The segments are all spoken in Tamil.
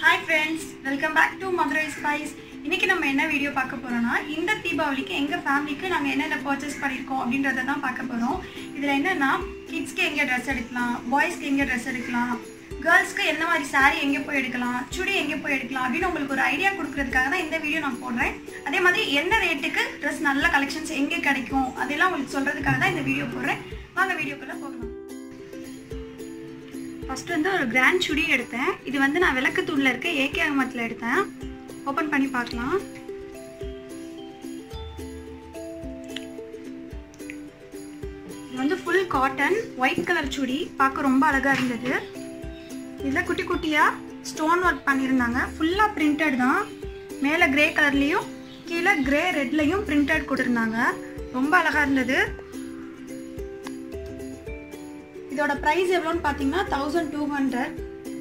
hi friends welcome back to Madurai spice இன்னைக்கு நம்ம என்ன வீடியோ பார்க்க போறோம்னா இந்த தீபாவளிக்கு எங்க ஃபேமிலிக்கு நாங்க என்னென்ன பர்ச்சேஸ் பண்ணியிருக்கோம் அப்படின்றத தான் பார்க்க போறோம் இதுல என்னன்னா கிட்ஸ்க்கு எங்க ட்ரெஸ் எடுக்கலாம் பாய்ஸ்க்கு எங்க ட்ரெஸ் எடுக்கலாம் கேர்ள்ஸ்க்கு என்ன மாதிரி saree எங்கே போய் எடுக்கலாம் சுடி எங்கே போய் எடுக்கலாம் அப்படின்னு உங்களுக்கு ஒரு ஐடியா கொடுக்கறதுக்காக தான் இந்த வீடியோ நான் போடுறேன் அதே மாதிரி என்ன ரேட்டுக்கு ட்ரெஸ் நல்ல கலெக்ஷன்ஸ் எங்கே கிடைக்கும் அதெல்லாம் உங்களுக்கு சொல்றதுக்காக தான் இந்த வீடியோ போடுறேன் வாங்க வீடியோக்குள்ள போகலாம் ஃபர்ஸ்ட் வந்து ஒரு கிராண்ட் சுடி எடுத்தேன் இது வந்து நான் விளக்கத்தூண்ல இருக்க ஏகே அகமத்தில் எடுத்தேன் ஓப்பன் பண்ணி பார்க்கலாம் இது வந்து full cotton white colour chudi பார்க்க ரொம்ப அழகா இருந்தது இதில் குட்டி குட்டியாக ஸ்டோன் ஒர்க் பண்ணியிருந்தாங்க ஃபுல்லாக பிரிண்டட் தான் மேலே கிரே கலர்லேயும் கீழே கிரே ரெட்லையும் பிரிண்டட் கொடுத்துருந்தாங்க ரொம்ப அழகாக இருந்தது இதோட ப்ரைஸ் எவ்வளோன்னு பார்த்தீங்கன்னா தௌசண்ட் டூ ஹண்ட்ரட்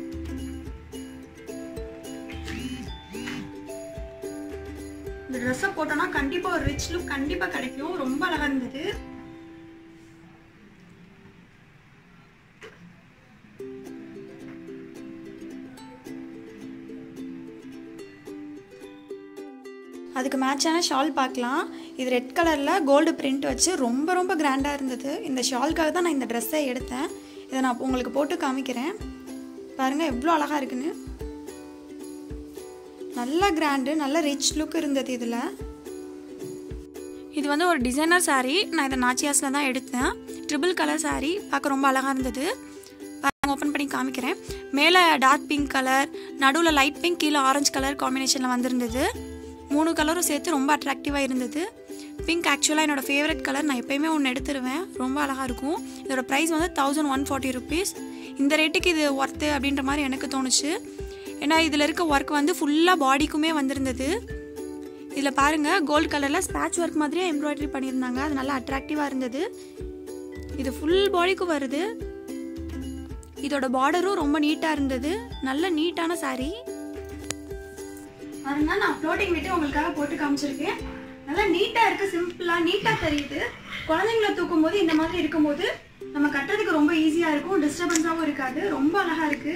இந்த ட்ரெஸ்ஸை போட்டோன்னா கண்டிப்பாக ஒரு ரிச் லுக் கண்டிப்பாக கிடைக்கும் ரொம்ப அழகாக இருந்தது அதுக்கு மேட்சான ஷால் பார்க்கலாம் இது ரெட் கலரில் கோல்டு பிரிண்ட் வச்சு ரொம்ப ரொம்ப கிராண்டாக இருந்தது இந்த ஷால்க்காக தான் நான் இந்த ட்ரெஸ்ஸை எடுத்தேன் இதை நான் உங்களுக்கு போட்டு காமிக்கிறேன் பாருங்கள் எவ்வளோ அழகாக இருக்குன்னு நல்ல கிராண்டு நல்ல ரிச் லுக் இருந்தது இதில் இது வந்து ஒரு டிசைனர் saree நான் இதை நாச்சியாஸில் தான் எடுத்தேன் ட்ரிபிள் கலர் saree பார்க்க ரொம்ப அழகாக இருந்தது ஓப்பன் பண்ணி காமிக்கிறேன் மேலே டார்க் பிங்க் கலர் நடுவில் லைட் பிங்க் கீழே ஆரஞ்சு கலர் காம்பினேஷனில் வந்திருந்தது மூணு கலரும் சேர்த்து ரொம்ப அட்ராக்டிவாக இருந்தது பிங்க் ஆக்சுவலாக என்னோடய ஃபேவரட் கலர் நான் எப்போயுமே ஒன்று எடுத்துருவேன் ரொம்ப அழகாக இருக்கும் இதோட ப்ரைஸ் வந்து தௌசண்ட் ஒன் ஃபார்ட்டி ருபீஸ் இந்த ரேட்டுக்கு இது ஒர்த்து அப்படின்ற மாதிரி எனக்கு தோணுச்சு ஏன்னா இதில் இருக்க ஒர்க் வந்து ஃபுல்லாக பாடிக்குமே வந்திருந்தது இதில் பாருங்கள் கோல்டு கலரில் ஸ்பேட்ச் ஒர்க் மாதிரியே எம்ப்ராய்டரி பண்ணியிருந்தாங்க அது நல்லா அட்ராக்டிவாக இருந்தது இது ஃபுல் பாடிக்கும் வருது இதோட பார்டரும் ரொம்ப நீட்டாக இருந்தது நல்ல நீட்டான saree பாருங்க நான் ஃப்ளோட்டிங் விட்டு உங்களுக்காக போட்டு காமிச்சிருக்கேன் நல்லா நீட்டா இருக்கு சிம்பிளா நீட்டா தெரியுது குழந்தைங்கள தூக்கும் போது இந்த மாதிரி இருக்கும்போது நம்ம கட்டுறதுக்கு ரொம்ப ஈஸியா இருக்கும் டிஸ்டர்பன்ஸாகவும் இருக்காது ரொம்ப அழகா இருக்கு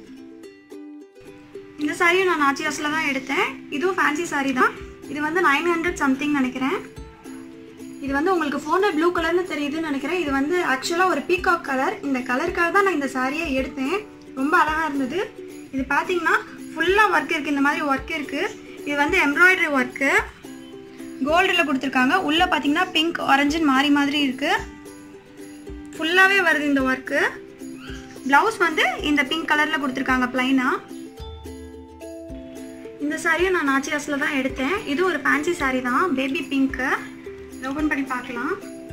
இந்த சாரியும் நான் நாச்சியாஸ்ல தான் எடுத்தேன் இதுவும் ஃபேன்சி சாரி தான் இது வந்து நைன் ஹண்ட்ரட் சம்திங் நினைக்கிறேன் இது வந்து உங்களுக்கு ஃபோனில் ப்ளூ கலர்னு தெரியுதுன்னு நினைக்கிறேன் இது வந்து ஆக்சுவலாக ஒரு பீகாக் கலர் இந்த கலருக்காக தான் நான் இந்த சாரியை எடுத்தேன் ரொம்ப அழகாக இருந்தது இது பார்த்தீங்கன்னா ஃபுல்லாக ஒர்க் இருக்குது இந்த மாதிரி ஒர்க் இருக்குது இது வந்து எம்ப்ராய்டரி ஒர்க்கு கோல்டில் கொடுத்துருக்காங்க உள்ளே பார்த்தீங்கன்னா பிங்க் ஆரஞ்சுன்னு மாறி மாதிரி இருக்குது ஃபுல்லாகவே வருது இந்த ஒர்க்கு ப்ளவுஸ் வந்து இந்த பிங்க் கலரில் கொடுத்துருக்காங்க ப்ளைனாக இந்த சாரியும் நான் நாச்சியாஸில் தான் எடுத்தேன் இது ஒரு ஃபேன்சி சாரி தான் பேபி பிங்க்கு ஓப்பன் பண்ணி பார்க்கலாம்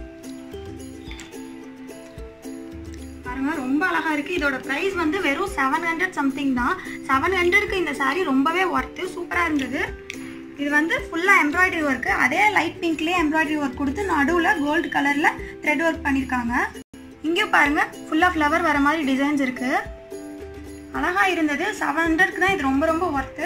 பாருங்க ரொம்ப அழகா இருக்கு இதோட பிரைஸ் வந்து வெறும் செவன் ஹண்ட்ரட் சம்திங் தான் செவன் ஹண்ட்ரட்க்கு இந்த saree ரொம்பவே ஒர்த்து சூப்பராக இருந்தது இது வந்து ஃபுல்லாக எம்ப்ராய்டரி ஒர்க்கு அதே லைட் பிங்க்லேயே எம்ப்ராய்டரி ஒர்க் கொடுத்து நடுவில் கோல்டு கலரில் த்ரெட் ஒர்க் பண்ணியிருக்காங்க இங்கேயும் பாருங்க ஃபுல்லாக ஃப்ளவர் வர மாதிரி டிசைன்ஸ் இருக்கு அழகா இருந்தது செவன் ஹண்ட்ரட்க்கு தான் இது ரொம்ப ரொம்ப ஒர்த்து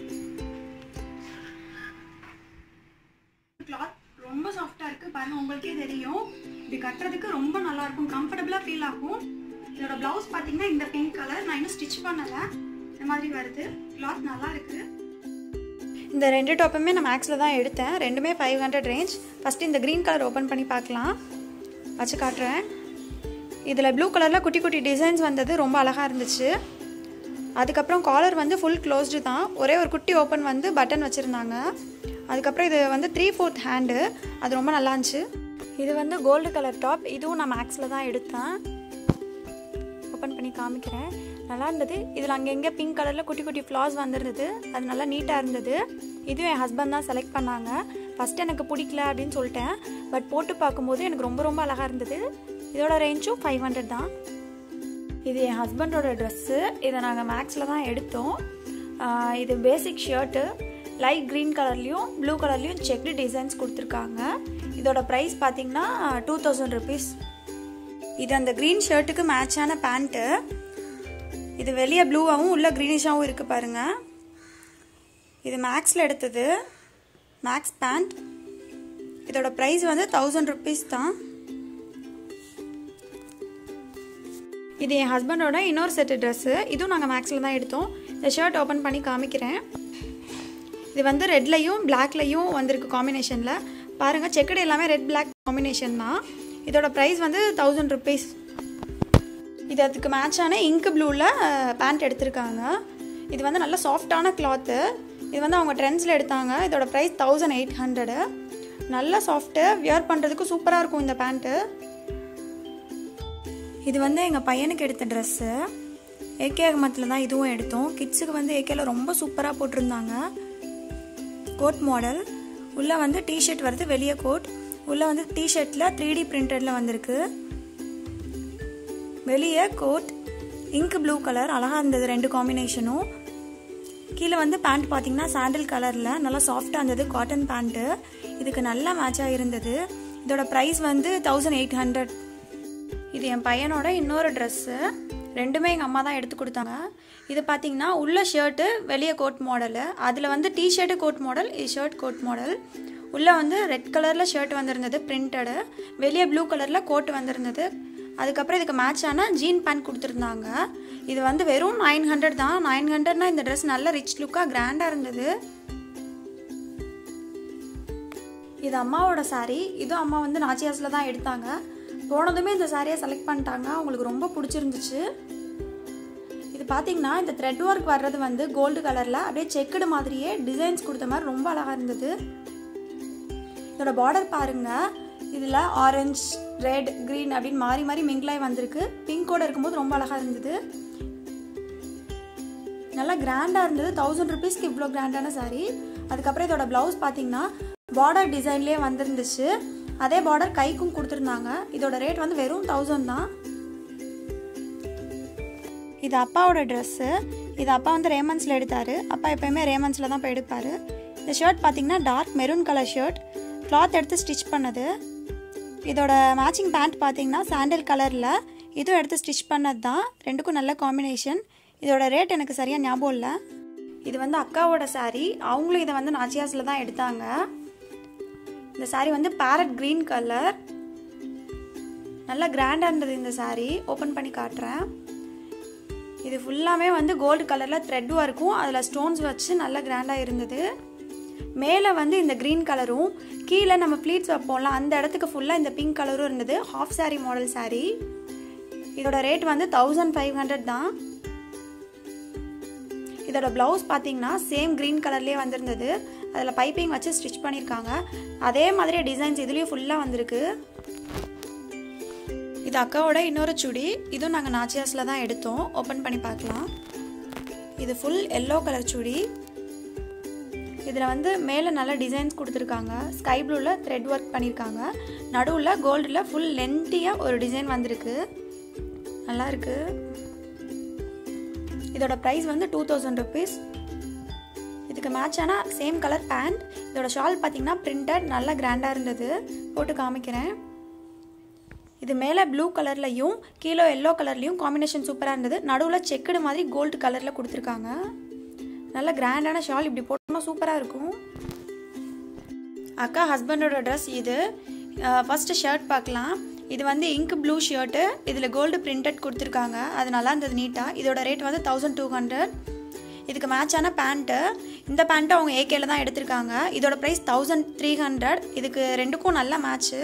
கிளாத் ரொம்ப சாஃப்டாக இருக்குது பாருங்க உங்களுக்கே தெரியும் இது கட்டுறதுக்கு ரொம்ப நல்லா இருக்கும் கம்ஃபர்டபுளாக ஃபீல் ஆகும் இதோட ப்ளவுஸ் பார்த்தீங்கன்னா இந்த பிங்க் கலர் நான் இன்னும் ஸ்டிச் பண்ணலை இந்த மாதிரி வருது கிளாத் நல்லா இருக்கு இந்த ரெண்டு டாப்புமே நான் மேக்ஸில் தான் எடுத்தேன் ரெண்டுமே ஃபைவ் ஹண்ட்ரட் ரேஞ்ச் ஃபஸ்ட்டு இந்த க்ரீன் கலர் ஓப்பன் பண்ணி பார்க்கலாம் வச்சு காட்டுறேன் இதில் ப்ளூ கலரில் குட்டி குட்டி டிசைன்ஸ் வந்தது ரொம்ப அழகாக இருந்துச்சு அதுக்கப்புறம் காலர் வந்து ஃபுல் க்ளோஸ்டு தான் ஒரே ஒரு குட்டி ஓப்பன் வந்து பட்டன் வச்சுருந்தாங்க அதுக்கப்புறம் இது வந்து த்ரீ ஃபோர்த் ஹேண்டு அது ரொம்ப நல்லா இருந்துச்சு இது வந்து கோல்டு கலர் டாப் இதுவும் நான் மேக்ஸில் தான் எடுத்தேன் ஓப்பன் பண்ணி காமிக்கிறேன் நல்லா இருந்தது இதில் அங்கங்கே பிங்க் கலரில் குட்டி குட்டி ஃப்ளார்ஸ் வந்திருந்தது அது நல்லா நீட்டாக இருந்தது இதுவும் என் ஹஸ்பண்ட் தான் செலக்ட் பண்ணாங்க ஃபஸ்ட் எனக்கு பிடிக்கல அப்படின்னு சொல்லிட்டேன் பட் போட்டு பார்க்கும்போது எனக்கு ரொம்ப ரொம்ப அழகாக இருந்தது இதோட ரேஞ்சும் ஃபைவ் ஹண்ட்ரட் தான் இது என் ஹஸ்பண்டோட ட்ரெஸ்ஸு இதை நாங்கள் மேக்ஸில் தான் எடுத்தோம் ஆஹ் இது பேசிக் ஷர்ட்டு லைட் க்ரீன் கலர்லேயும் ப்ளூ கலர்லேயும் செக்டு டிசைன்ஸ் கொடுத்துருக்காங்க இதோட ப்ரைஸ் பார்த்தீங்கன்னா டூ தௌசண்ட் ருபீஸ் இது அந்த க்ரீன் ஷர்ட்டுக்கு மேட்சான பேண்ட்டு இது வெளியே ப்ளூவாகவும் உள்ள க்ரீனிஷாகவும் இருக்குது பாருங்க இது மேக்ஸில் எடுத்தது மேக்ஸ் பேண்ட் இதோட ப்ரைஸ் வந்து தௌசண்ட் ருபீஸ் தான் இது என் ஹஸ்பண்டோட இன்னொரு செட்டு ட்ரெஸ்ஸு இதுவும் நாங்கள் மேக்ஸில் தான் எடுத்தோம் இந்த ஷர்ட் ஓப்பன் பண்ணி காமிக்கிறேன் இது வந்து ரெட்லையும் பிளாக்லையும் வந்திருக்கு காம்பினேஷனில் பாருங்கள் செக்குடு எல்லாமே ரெட் பிளாக் காம்பினேஷன் தான் இதோட ப்ரைஸ் வந்து தௌசண்ட் ருபீஸ் இது அதுக்கு மேட்சான இங்கு ப்ளூவில் பேண்ட் எடுத்திருக்காங்க இது வந்து நல்ல சாஃப்டான கிளாத்து இது வந்து அவங்க ட்ரெண்ட்ஸில் எடுத்தாங்க இதோட ப்ரைஸ் தௌசண்ட் எயிட் ஹண்ட்ரடு நல்ல சாஃப்ட்டு வியர் பண்ணுறதுக்கு சூப்பராக இருக்கும் இந்த பேண்ட்டு இது வந்து எங்கள் பையனுக்கு எடுத்த ட்ரெஸ்ஸு ஏகே அகமத்தில் தான் இதுவும் எடுத்தோம் கிட்ஸுக்கு வந்து ஏகேல ரொம்ப சூப்பராக போட்டிருந்தாங்க கோட் மாடல் உள்ளே வந்து டிஷர்ட் வருது வெளியே கோட் உள்ளே வந்து டிஷர்ட்டில் த்ரீ டி பிரிண்டடில் வந்திருக்கு வெளியே கோட் இங்க் ப்ளூ கலர் அழகாக இருந்தது ரெண்டு காம்பினேஷனும் கீழே வந்து பேண்ட் பார்த்தீங்கன்னா சாண்டில் கலரில் நல்லா சாஃப்டாக இருந்தது காட்டன் பேண்ட்டு இதுக்கு நல்லா மேட்சாக இருந்தது இதோட ப்ரைஸ் வந்து தௌசண்ட் எயிட் ஹண்ட்ரட் இது என் பையனோட இன்னொரு ட்ரெஸ்ஸு ரெண்டுமே எங்கள் அம்மா தான் எடுத்து கொடுத்தாங்க இது பார்த்தீங்கன்னா உள்ள ஷர்ட்டு வெளியே கோட் மாடலு அதில் வந்து டிஷர்ட்டு கோட் மாடல் இது ஷர்ட் கோட் மாடல் உள்ளே வந்து ரெட் கலரில் ஷர்ட் வந்திருந்தது பிரிண்டடு வெளியே ப்ளூ கலரில் கோட் வந்திருந்தது அதுக்கப்புறம் இதுக்கு மேட்சான ஜீன் பேண்ட் கொடுத்துருந்தாங்க இது வந்து வெறும் நைன் ஹண்ட்ரட் தான் நைன் ஹண்ட்ரட்னா இந்த ட்ரெஸ் நல்ல ரிச் லுக்காக கிராண்டாக இருந்தது இது அம்மாவோட சாரீ இதுவும் அம்மா வந்து நாச்சியாஸில் தான் எடுத்தாங்க போனதுமே இந்த சாரியை செலக்ட் பண்ணிட்டாங்க அவங்களுக்கு ரொம்ப பிடிச்சிருந்துச்சு இது பார்த்தீங்கன்னா இந்த த்ரெட் ஒர்க் வர்றது வந்து கோல்டு கலரில் அப்படியே செக்குடு மாதிரியே டிசைன்ஸ் கொடுத்த மாதிரி ரொம்ப அழகாக இருந்தது இதோட பார்டர் பாருங்க இதில் ஆரஞ்ச் ரெட் க்ரீன் அப்படின்னு மாறி மாறி மிங்கிளாய் வந்திருக்கு பிங்கோட இருக்கும்போது ரொம்ப அழகாக இருந்தது நல்லா கிராண்டாக இருந்தது தௌசண்ட் ருபீஸ்க்கு இவ்வளோ கிராண்டான சாரீ அதுக்கப்புறம் இதோட ப்ளவுஸ் பார்த்தீங்கன்னா பார்டர் டிசைன்லேயே வந்திருந்துச்சு அதே பார்டர் கைக்கும் கொடுத்துருந்தாங்க இதோட ரேட் வந்து வெறும் தௌசண்ட் தான் இது அப்பாவோட ட்ரெஸ்ஸு இது அப்பா வந்து ரேமன்ஸில் எடுத்தார் அப்பா எப்போயுமே ரேமன்ஸில் தான் போய் எடுப்பார் இந்த ஷர்ட் பார்த்தீங்கன்னா dark maroon colour shirt cloth எடுத்து ஸ்டிச் பண்ணது இதோட மேட்சிங் பேண்ட் பார்த்தீங்கன்னா சாண்டில் கலரில் இதுவும் எடுத்து ஸ்டிச் பண்ணது தான் ரெண்டுக்கும் நல்ல காம்பினேஷன் இதோட ரேட் எனக்கு சரியாக ஞாபகம் இல்லை இது வந்து அக்காவோட சாரீ அவங்களும் இதை வந்து நாச்சியாஸில் தான் எடுத்தாங்க இந்த சாரீ வந்து பேரட் க்ரீன் கலர் நல்லா கிராண்டாக இருந்தது இந்த சாரீ ஓப்பன் பண்ணி காட்டுறேன் இது ஃபுல்லாமே வந்து கோல்டு கலரில் த்ரெட் ஒர்க்கும் அதில் ஸ்டோன்ஸ் வச்சு நல்லா கிராண்டாக இருந்தது மேலே வந்து இந்த க்ரீன் கலரும் கீழே நம்ம ப்ளீட்ஸ் வைப்போம்ல அந்த இடத்துக்கு ஃபுல்லாக இந்த பிங்க் கலரும் இருந்தது ஹாஃப் சாரீ மாடல் சாரீ இதோட ரேட் வந்து தௌசண்ட் ஃபைவ் ஹண்ட்ரட் தான் இதோட ப்ளவுஸ் பார்த்தீங்கன்னா சேம் க்ரீன் கலர்லேயே வந்திருந்தது அதில் பைப்பிங் வச்சு ஸ்டிச் பண்ணியிருக்காங்க அதே மாதிரி டிசைன்ஸ் இதுலேயும் ஃபுல்லாக வந்திருக்கு இது அக்காவோட இன்னொரு சுடி இதுவும் நாங்கள் நாச்சியாஸில் தான் எடுத்தோம் ஓப்பன் பண்ணி பார்க்கலாம் இது ஃபுல் எல்லோ கலர் சுடி இதில் வந்து மேலே நல்ல டிசைன்ஸ் கொடுத்துருக்காங்க ஸ்கை ப்ளூவில் த்ரெட் ஒர்க் பண்ணியிருக்காங்க நடுவில் கோல்டில் ஃபுல் லென்த்தியாக ஒரு டிசைன் வந்திருக்கு நல்லா இருக்கு இதோட ப்ரைஸ் வந்து டூ தௌசண்ட் ருபீஸ் இதுக்கு மேட்சான சேம் கலர் பேண்ட் இதோட ஷால் பார்த்தீங்கன்னா பிரிண்டட் நல்லா கிராண்டாக இருந்தது போட்டு காமிக்கிறேன் இது மேலே ப்ளூ கலர்லையும் கீழே எல்லோ கலர்லையும் காம்பினேஷன் சூப்பராக இருந்தது நடுவில் செக்குடு மாதிரி கோல்டு கலரில் கொடுத்துருக்காங்க நல்ல கிராண்டான ஷால் இப்படி போட்டோம்னா சூப்பராக இருக்கும் அக்கா ஹஸ்பண்டோட ட்ரெஸ் இது ஃபஸ்ட்டு ஷர்ட் பார்க்கலாம் இது வந்து இங்க் ப்ளூ ஷர்ட்டு இதில் கோல்டு பிரிண்டட் கொடுத்துருக்காங்க அது நல்லா இருந்தது நீட்டாக இதோட ரேட் வந்து தௌசண்ட் டூ ஹண்ட்ரட் இதுக்கு மேட்சான பேண்ட்டு இந்த பேண்ட்டு அவங்க ஏகேல தான் எடுத்திருக்காங்க இதோட ப்ரைஸ் தௌசண்ட் த்ரீ ஹண்ட்ரட் இதுக்கு ரெண்டுக்கும் நல்ல மேட்ச்சு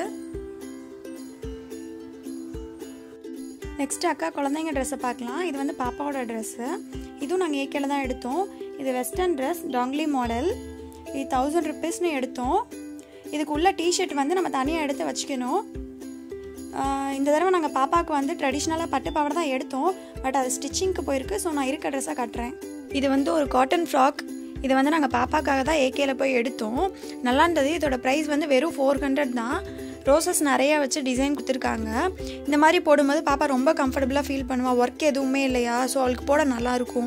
நெக்ஸ்ட் அக்கா குழந்தைங்க ட்ரெஸ்ஸை பார்க்கலாம் இது வந்து பாப்பாவோட ட்ரெஸ்ஸு இதுவும் நாங்கள் ஏகேல தான் எடுத்தோம் இது வெஸ்டர்ன் ட்ரெஸ் டாங்லி மாடல் இது தௌசண்ட் ருபீஸ்னு எடுத்தோம் இதுக்கு உள்ள டிஷர்ட் வந்து நம்ம தனியாக எடுத்து வச்சுக்கணும் இந்த தடவை நாங்கள் பாப்பாவுக்கு வந்து ட்ரெடிஷ்னலாக பட்டு பாவாடை தான் எடுத்தோம் பட் அது ஸ்டிச்சிங்க்கு போயிருக்கு ஸோ நான் இருக்க ட்ரெஸ்ஸாக கட்டுறேன் இது வந்து ஒரு காட்டன் ஃப்ராக் இது வந்து நாங்கள் பாப்பாக்காக தான் ஏகேல போய் எடுத்தோம் நல்லா இருந்தது இதோட ப்ரைஸ் வந்து வெறும் ஃபோர் ஹண்ட்ரட் தான் ரோசஸ் நிறையா வச்சு டிசைன் கொடுத்துருக்காங்க இந்த மாதிரி போடும்போது பாப்பா ரொம்ப கம்ஃபர்டபுளாக ஃபீல் பண்ணுவாள் ஒர்க் எதுவுமே இல்லையா ஸோ அவளுக்கு போட நல்லாயிருக்கும்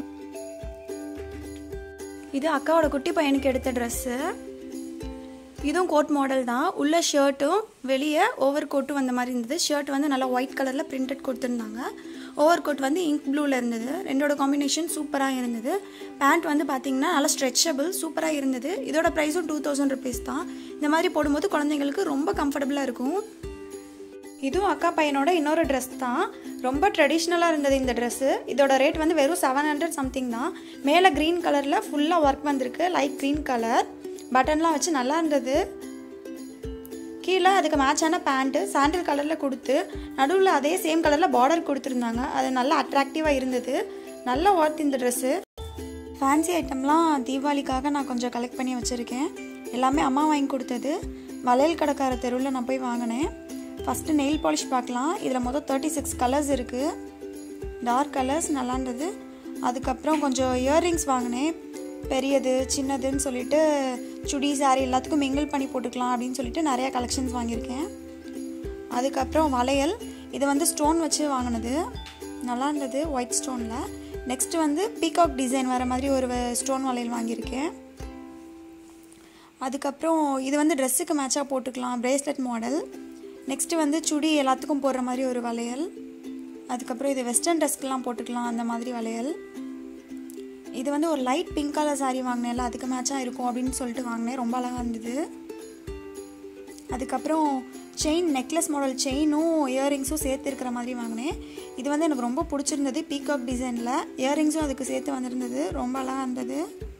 இது அக்காவோட குட்டி பையனுக்கு எடுத்த ட்ரெஸ்ஸு இதுவும் கோட் மாடல் தான் உள்ள ஷர்ட்டும் வெளியே ஓவர் கோட்டும் வந்த மாதிரி இருந்தது ஷர்ட் வந்து நல்லா ஒயிட் கலரில் பிரிண்டட் கொடுத்துருந்தாங்க ஓவர் கோட் வந்து இங்க் ப்ளூவில் இருந்தது ரெண்டோட காம்பினேஷன் சூப்பராக இருந்தது பேண்ட் வந்து பார்த்தீங்கன்னா நல்லா ஸ்ட்ரெச்சபிள் சூப்பராக இருந்தது இதோட ப்ரைஸும் டூ தௌசண்ட் ருபீஸ் தான் இந்த மாதிரி போடும்போது குழந்தைங்களுக்கு ரொம்ப கம்ஃபர்டபுளாக இருக்கும் இதுவும் அக்கா பையனோட இன்னொரு ட்ரெஸ் தான் ரொம்ப ட்ரெடிஷ்னலாக இருந்தது இந்த ட்ரெஸ்ஸு இதோட ரேட் வந்து வெறும் செவன் ஹண்ட்ரட் சம்திங் தான் மேலே க்ரீன் கலரில் ஃபுல்லாக ஒர்க் வந்திருக்கு லைட் க்ரீன் கலர் பட்டன்லாம் வச்சு நல்லா இருந்தது கீழே அதுக்கு மேட்சான பேண்ட்டு சாண்டில் கலரில் கொடுத்து நடுவில் அதே சேம் கலரில் பார்டர் கொடுத்துருந்தாங்க அது நல்லா அட்ராக்டிவாக இருந்தது நல்லா ஒர்த் இந்த ட்ரெஸ்ஸு ஃபேன்சி ஐட்டம்லாம் தீபாவளிக்காக நான் கொஞ்சம் கலெக்ட் பண்ணி வச்சுருக்கேன் எல்லாமே அம்மா வாங்கி கொடுத்தது வளையல் கடைக்கார தெருவில் நான் போய் வாங்கினேன் ஃபஸ்ட்டு நெயில் பாலிஷ் பார்க்கலாம் இதில் மொத்தம் தேர்ட்டி சிக்ஸ் கலர்ஸ் இருக்குது டார்க் கலர்ஸ் நல்லா இருந்தது அதுக்கப்புறம் கொஞ்சம் இயர்ரிங்ஸ் வாங்கினேன் பெரியது சின்னதுன்னு சொல்லிட்டு சுடி சாரி எல்லாத்துக்கும் மிங்கிள் பண்ணி போட்டுக்கலாம் அப்படின்னு சொல்லிட்டு நிறையா கலெக்ஷன்ஸ் வாங்கியிருக்கேன் அதுக்கப்புறம் வளையல் இது வந்து ஸ்டோன் வச்சு வாங்கினது நல்லா இருந்தது ஒயிட் ஸ்டோனில் நெக்ஸ்ட் வந்து பீகாக் டிசைன் வர மாதிரி ஒரு ஸ்டோன் வளையல் வாங்கியிருக்கேன் அதுக்கப்புறம் இது வந்து ட்ரெஸ்ஸுக்கு மேட்சாக போட்டுக்கலாம் பிரேஸ்லெட் மாடல் நெக்ஸ்ட்டு வந்து சுடி எல்லாத்துக்கும் போடுற மாதிரி ஒரு வளையல் அதுக்கப்புறம் இது வெஸ்டர்ன் ட்ரெஸ்க்கெலாம் போட்டுக்கலாம் அந்த மாதிரி வளையல் இது வந்து ஒரு லைட் பிங்க் கலர் சாரீ வாங்கினேன்ல அதுக்கு மேட்சாக இருக்கும் அப்படின்னு சொல்லிட்டு வாங்கினேன் ரொம்ப அழகாக இருந்தது அதுக்கப்புறம் செயின் நெக்லஸ் மாடல் செயினும் இயரிங்ஸும் சேர்த்து இருக்கிற மாதிரி வாங்கினேன் இது வந்து எனக்கு ரொம்ப பிடிச்சிருந்தது பீகாக் டிசைனில் இயரிங்ஸும் அதுக்கு சேர்த்து வந்திருந்தது ரொம்ப அழகாக இருந்தது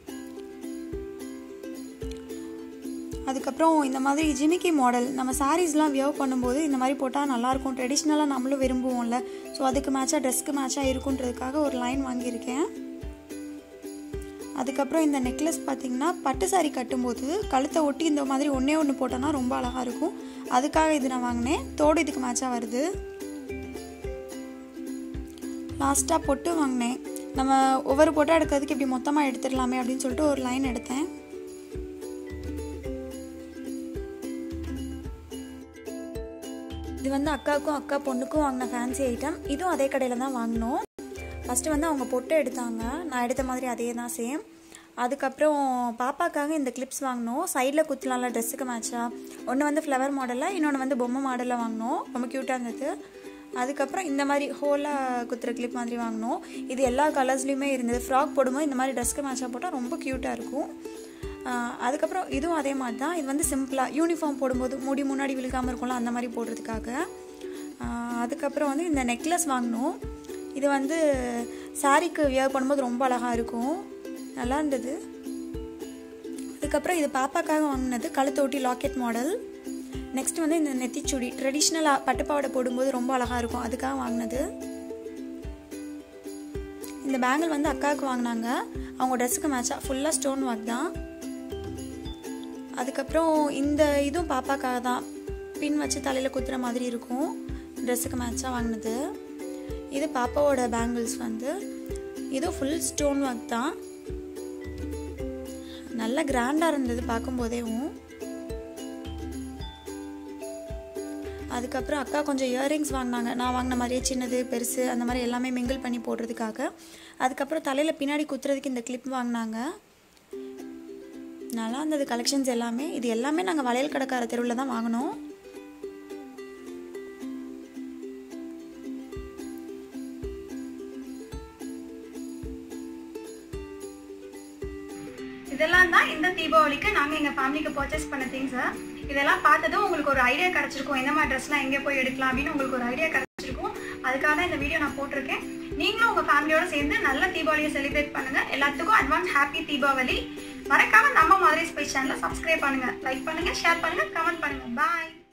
அதுக்கப்புறம் இந்த மாதிரி ஜிமிக்கி மாடல் நம்ம சாரீஸ்லாம் வியர் பண்ணும்போது இந்த மாதிரி போட்டால் நல்லாயிருக்கும் ட்ரெடிஷ்னலாக நம்மளும் விரும்புவோம்ல ஸோ அதுக்கு மேட்சாக ட்ரெஸ்க்கு மேட்சாக இருக்குன்றதுக்காக ஒரு லைன் வாங்கியிருக்கேன் அதுக்கப்புறம் இந்த நெக்லஸ் பார்த்திங்கன்னா பட்டு சாரி கட்டும்போது கழுத்தை ஒட்டி இந்த மாதிரி ஒன்றே ஒன்று போட்டோன்னா ரொம்ப அழகாக இருக்கும் அதுக்காக இது நான் வாங்கினேன் தோடு இதுக்கு மேட்சாக வருது லாஸ்ட்டாக பொட்டு வாங்கினேன் நம்ம ஒவ்வொரு பொட்டாக எடுக்கிறதுக்கு இப்படி மொத்தமாக எடுத்துடலாமே அப்படின்னு சொல்லிட்டு ஒரு லைன் எடுத்தேன் இது வந்து அக்காவுக்கும் அக்கா பொண்ணுக்கும் வாங்கின ஃபேன்சி ஐட்டம் இதுவும் அதே கடையில் தான் வாங்கினோம் ஃபஸ்ட்டு வந்து அவங்க பொட்டு எடுத்தாங்க நான் எடுத்த மாதிரி அதே தான் சேம் அதுக்கப்புறம் பாப்பாக்காக இந்த கிளிப்ஸ் வாங்கினோம் சைடில் குத்தலாம்ல ட்ரெஸ்ஸுக்கு மேட்சாக ஒன்று வந்து ஃப்ளவர் மாடலில் இன்னொன்று வந்து பொம்மை மாடலில் வாங்கினோம் ரொம்ப க்யூட்டாக இருந்தது அதுக்கப்புறம் இந்த மாதிரி ஹோலாக குத்துற கிளிப் மாதிரி வாங்கினோம் இது எல்லா கலர்ஸ்லேயுமே இருந்தது ஃப்ராக் போடும்போது இந்த மாதிரி ட்ரெஸ்க்கு மேட்சாக போட்டால் ரொம்ப க்யூட்டாக இருக்கும் அதுக்கப்புறம் இதுவும் அதே மாதிரி தான் இது வந்து சிம்பிளாக யூனிஃபார்ம் போடும்போது முடி முன்னாடி விழுகாமல் இருக்கும்ல அந்த மாதிரி போடுறதுக்காக அதுக்கப்புறம் வந்து இந்த நெக்லஸ் வாங்கினோம் இது வந்து சாரீக்கு வியர் பண்ணும்போது ரொம்ப அழகாக இருக்கும் நல்லா இருந்தது அதுக்கப்புறம் இது பாப்பாக்காக வாங்கினது கழுத்தை ஒட்டி லாக்கெட் மாடல் நெக்ஸ்ட் வந்து இந்த நெத்திச்சுடி ட்ரெடிஷ்னலாக பட்டுப்பாவடை போடும்போது ரொம்ப அழகாக இருக்கும் அதுக்காக வாங்கினது இந்த பேங்கிள் வந்து அக்காவுக்கு வாங்கினாங்க அவங்க ட்ரெஸ்ஸுக்கு மேட்சாக ஃபுல்லாக ஸ்டோன் ஒர்க் தான் அதுக்கப்புறம் இந்த இதுவும் பாப்பாக்காக தான் பின் வச்சு தலையில் குத்துற மாதிரி இருக்கும் ட்ரெஸ்ஸுக்கு மேட்சாக வாங்கினது இது பாப்பாவோட பேங்கிள்ஸ் வந்து இது ஃபுல் ஸ்டோன் ஒர்க் தான் நல்ல கிராண்டாக இருந்தது பார்க்கும்போதேவும் அதுக்கப்புறம் அக்கா கொஞ்சம் இயரிங்ஸ் வாங்கினாங்க நான் வாங்கின மாதிரியே சின்னது பெருசு அந்த மாதிரி எல்லாமே மிங்கிள் பண்ணி போடுறதுக்காக அதுக்கப்புறம் தலையில் பின்னாடி குத்துறதுக்கு இந்த கிளிப் வாங்கினாங்க நல்லா இருந்தது கலெக்ஷன்ஸ் எல்லாமே இது எல்லாமே நாங்கள் வளையல் கடைக்கார தெருவில் தான் வாங்கினோம் இதெல்லாம் தான் இந்த தீபாவளிக்கு நாங்கள் எங்கள் ஃபேமிலிக்கு பர்ச்சேஸ் பண்ண திங்ஸ் இதெல்லாம் பார்த்ததும் உங்களுக்கு ஒரு ஐடியா கிடச்சிருக்கும் எந்த மாதிரி ட்ரெஸ்லாம் எங்கே போய் எடுக்கலாம் அப்படின்னு உங்களுக்கு ஒரு ஐடியா கிடச்சிருக்கும் அதுக்காக தான் இந்த வீடியோ நான் போட்டிருக்கேன் நீங்களும் உங்கள் ஃபேமிலியோட சேர்ந்து நல்ல தீபாவளியை செலிப்ரேட் பண்ணுங்க எல்லாத்துக்கும் அட்வான்ஸ் ஹாப்பி தீபாவளி மறக்காம நம்ம மாதிரி ஸ்பைஸ் சேனலை சப்ஸ்கிரைப் பண்ணுங்க லைக் பண்ணுங்க ஷேர் பண்ணுங்க கமெண்ட் பண்ணுங்க பாய்